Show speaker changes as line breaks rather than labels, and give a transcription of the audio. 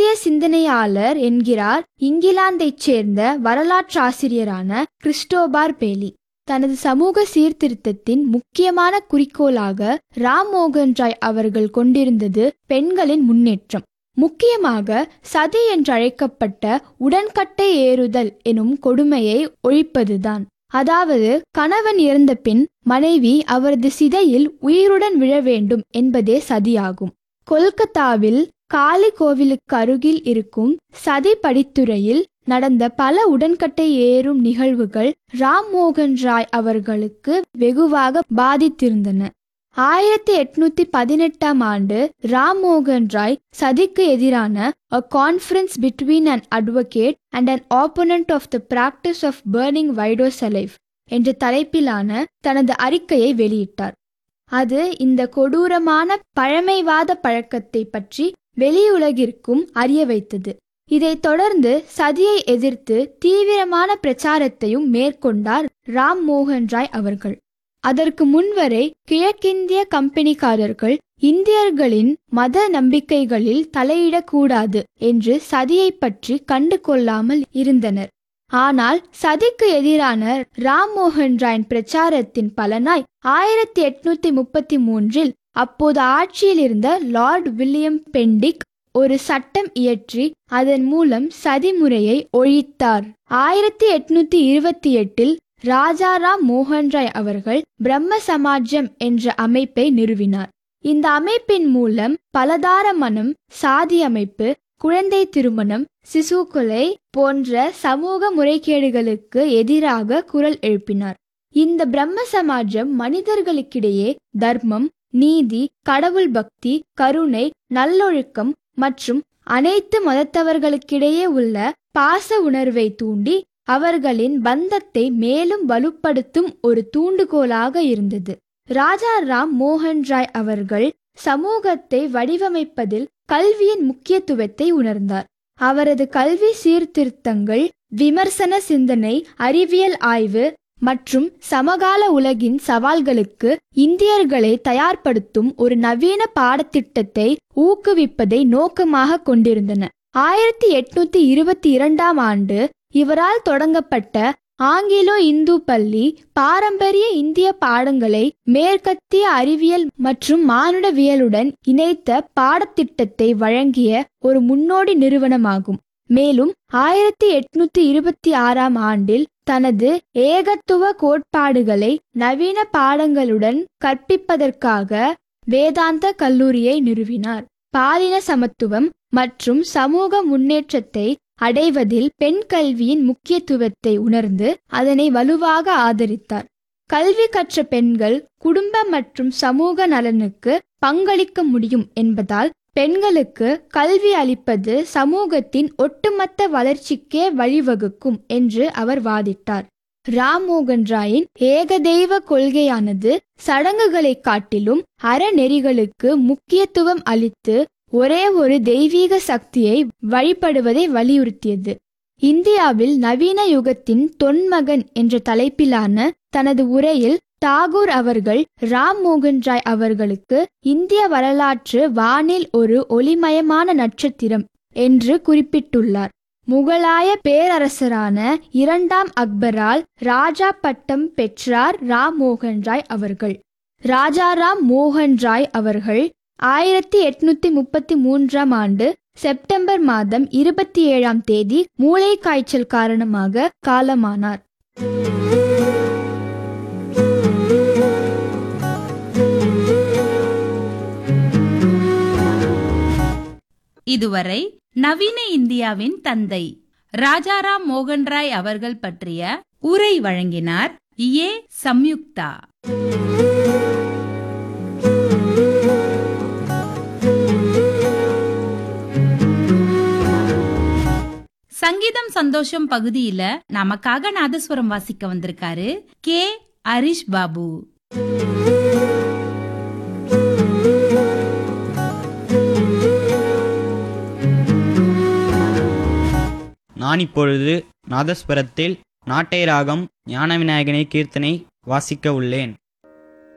சிந்தனையாளர் என்கிறார் இங்கிலாந்தைச் சேர்ந்த வரலாற்றாசிரியரான கிறிஸ்டோபார் பேலி தனது சமூக சீர்திருத்தத்தின் முக்கியமான குறிக்கோளாக ராம் மோகன் ராய் அவர்கள் கொண்டிருந்தது பெண்களின் முன்னேற்றம் முக்கியமாக சதி என்றழைக்கப்பட்ட உடன்கட்டை ஏறுதல் எனும் கொடுமையை ஒழிப்பதுதான் அதாவது கணவன் இறந்த பின் மனைவி அவரது சிதையில் உயிருடன் விழ வேண்டும் என்பதே சதியாகும் கொல்கத்தாவில் காளி கோவிலுக்கு அருகில் இருக்கும் சதி படித்துறையில் நடந்த பல உடன்கட்டை ஏறும் நிகழ்வுகள் ராம் மோகன் ராய் அவர்களுக்கு வெகுவாக பாதித்திருந்தன ஆயிரத்தி எட்நூத்தி பதினெட்டாம் ஆண்டு ராம் மோகன் ராய் சதிக்கு எதிரான a conference between an advocate and an opponent of the practice of burning widows alive என்ற தலைப்பிலான தனது அறிக்கையை வெளியிட்டார் அது இந்த கொடூரமான பழமைவாத பழக்கத்தை பற்றி வெளியுலகிற்கும் அறிய வைத்தது இதைத் தொடர்ந்து சதியை எதிர்த்து தீவிரமான பிரச்சாரத்தையும் மேற்கொண்டார் ராம் மோகன் ராய் அவர்கள் அதற்கு முன்வரை கிழக்கிந்திய கம்பெனிக்காரர்கள் இந்தியர்களின் மத நம்பிக்கைகளில் தலையிடக்கூடாது என்று சதியை பற்றி கண்டு கொள்ளாமல் இருந்தனர் ஆனால் சதிக்கு எதிரான ராம் மோகன் ராயின் பிரச்சாரத்தின் பலனாய் ஆயிரத்தி எட்நூத்தி முப்பத்தி மூன்றில் அப்போது ஆட்சியில் இருந்த லார்ட் வில்லியம் பெண்டிக் ஒரு சட்டம் இயற்றி அதன் மூலம் சதி முறையை ஒழித்தார் ஆயிரத்தி எட்நூத்தி இருபத்தி எட்டில் ராஜாராம் மோகன் ராய் அவர்கள் பிரம்ம சமாஜம் என்ற அமைப்பை நிறுவினார் இந்த அமைப்பின் மூலம் பலதார மனம் சாதி அமைப்பு குழந்தை திருமணம் சிசு கொலை போன்ற சமூக முறைகேடுகளுக்கு எதிராக குரல் எழுப்பினார் இந்த பிரம்ம சமாஜம் மனிதர்களுக்கிடையே தர்மம் நீதி கடவுள் பக்தி கருணை நல்லொழுக்கம் மற்றும் அனைத்து மதத்தவர்களுக்கிடையே உள்ள பாச உணர்வை தூண்டி அவர்களின் பந்தத்தை மேலும் வலுப்படுத்தும் ஒரு தூண்டுகோலாக இருந்தது ராஜா ராம் மோகன் ராய் அவர்கள் சமூகத்தை வடிவமைப்பதில் கல்வியின் முக்கியத்துவத்தை உணர்ந்தார் அவரது கல்வி சீர்திருத்தங்கள் விமர்சன சிந்தனை அறிவியல் ஆய்வு மற்றும் சமகால உலகின் சவால்களுக்கு இந்தியர்களை தயார்படுத்தும் ஒரு நவீன பாடத்திட்டத்தை ஊக்குவிப்பதை நோக்கமாக கொண்டிருந்தன ஆயிரத்தி எட்நூத்தி இருபத்தி இரண்டாம் ஆண்டு இவரால் தொடங்கப்பட்ட ஆங்கிலோ இந்து பள்ளி பாரம்பரிய இந்திய பாடங்களை மேற்கத்திய அறிவியல் மற்றும் மானுடவியலுடன் இணைத்த பாடத்திட்டத்தை வழங்கிய ஒரு முன்னோடி நிறுவனமாகும் மேலும் ஆயிரத்தி எட்நூத்தி இருபத்தி ஆறாம் ஆண்டில் தனது ஏகத்துவ கோட்பாடுகளை நவீன பாடங்களுடன் கற்பிப்பதற்காக வேதாந்த கல்லூரியை நிறுவினார் பாலின சமத்துவம் மற்றும் சமூக முன்னேற்றத்தை அடைவதில் பெண் கல்வியின் முக்கியத்துவத்தை உணர்ந்து அதனை வலுவாக ஆதரித்தார் கல்வி கற்ற பெண்கள் குடும்ப மற்றும் சமூக நலனுக்கு பங்களிக்க முடியும் என்பதால் பெண்களுக்கு கல்வி அளிப்பது சமூகத்தின் ஒட்டுமொத்த வளர்ச்சிக்கே வழிவகுக்கும் என்று அவர் வாதிட்டார் ராம் மோகன் ராயின் ஏகதெய்வ கொள்கையானது சடங்குகளை காட்டிலும் அறநெறிகளுக்கு முக்கியத்துவம் அளித்து ஒரே ஒரு தெய்வீக சக்தியை வழிபடுவதை வலியுறுத்தியது இந்தியாவில் நவீன யுகத்தின் தொன்மகன் என்ற தலைப்பிலான தனது உரையில் தாகூர் அவர்கள் ராம் மோகன் ராய் அவர்களுக்கு இந்திய வரலாற்று வானில் ஒரு ஒளிமயமான நட்சத்திரம் என்று குறிப்பிட்டுள்ளார் முகலாய பேரரசரான இரண்டாம் அக்பரால் ராஜா பட்டம் பெற்றார் ராம் மோகன் ராய் அவர்கள் ராஜாராம் மோகன் ராய் அவர்கள் ஆயிரத்தி எட்நூத்தி முப்பத்தி மூன்றாம் ஆண்டு செப்டம்பர் மாதம் இருபத்தி ஏழாம் தேதி மூளை காய்ச்சல் காரணமாக காலமானார்
இதுவரை நவீன இந்தியாவின் தந்தை ராஜாராம் மோகன் ராய் அவர்கள் பற்றிய உரை வழங்கினார் ஏ சம்யுக்தா சங்கீதம் சந்தோஷம் பகுதியில நமக்காக நாதஸ்வரம் வாசிக்க வந்திருக்காரு கே ஹரிஷ் பாபு
நான் இப்பொழுது நாதஸ்வரத்தில் நாட்டை ராகம் ஞான விநாயகனை கீர்த்தனை வாசிக்க உள்ளேன்